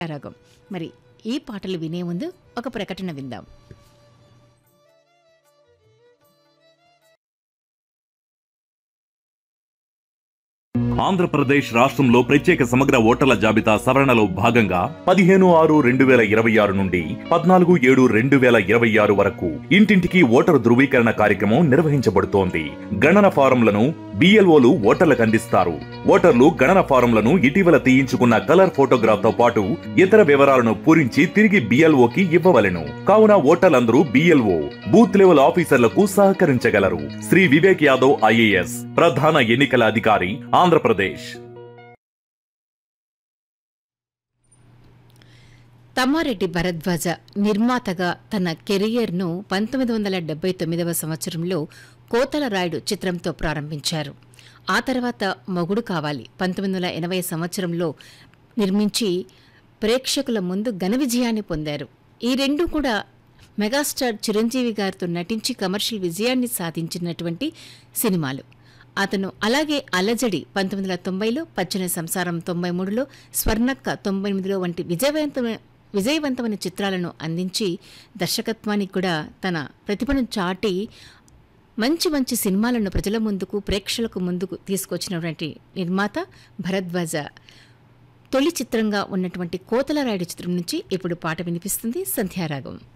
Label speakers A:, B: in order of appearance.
A: రాగం మరి ఈ పాటలు వినే ముందు ఒక ప్రకటన విందాం
B: ఆంధ్రప్రదేశ్ రాష్ట్రంలో ప్రత్యేక సమగ్ర ఓటర్ల జాబితా సవరణలో భాగంగా పదిహేను ఆరు రెండు వేల ఇరవై ఆరు నుండి పద్నాలుగు ఏడు రెండు వేల ఇరవై ఆరు వరకు ఇంటింటికి ఓటరు ధృవీకరణ కార్యక్రమం నిర్వహించబడుతోంది గణన ఫారంలను బిఎల్ఓలు ఓటర్లకు అందిస్తారు ఓటర్లు గణన ఫారంలను ఇటీవల తీయించుకున్న కలర్ ఫోటోగ్రాఫ్ తో పాటు ఇతర వివరాలను పూరించి తిరిగి బిఎల్ఓకి ఇవ్వవలెను కావున ఓటర్లందరూ బిఎల్ఓ బూత్ లెవెల్ ఆఫీసర్లకు సహకరించగలరు శ్రీ వివేక్ యాదవ్ ఐఏఎస్ ప్రధాన ఎన్నికల అధికారి ఆంధ్రప్రదేశ్
A: తమ్మారెడ్డి భరద్వాజ నిర్మాతగా తన కెరియర్ను పంతొమ్మిది వందల డెబ్బై తొమ్మిదవ సంవత్సరంలో కోతల రాయుడు చిత్రంతో ప్రారంభించారు ఆ తర్వాత మొగుడు కావాలి పంతొమ్మిది వందల ఎనభై సంవత్సరంలో నిర్మించి ప్రేక్షకుల ముందు ఘన విజయాన్ని పొందారు ఈ రెండు కూడా మెగాస్టార్ చిరంజీవి గారితో నటించి కమర్షియల్ విజయాన్ని సాధించినటువంటి సినిమాలు అతను అలాగే అలజడి పంతొమ్మిది వందల తొంభైలో పచ్చని సంసారం తొంభై మూడులో స్వర్ణక్క తొంభై ఎనిమిదిలో వంటి విజయవంతమైన విజయవంతమైన చిత్రాలను అందించి దర్శకత్వానికి కూడా తన ప్రతిభను చాటి మంచి మంచి సినిమాలను ప్రజల ముందుకు ప్రేక్షకులకు ముందుకు తీసుకొచ్చినటువంటి నిర్మాత భరద్వాజ తొలి చిత్రంగా ఉన్నటువంటి కోతల రాయుడు చిత్రం నుంచి ఇప్పుడు పాట వినిపిస్తుంది సంధ్యారాగం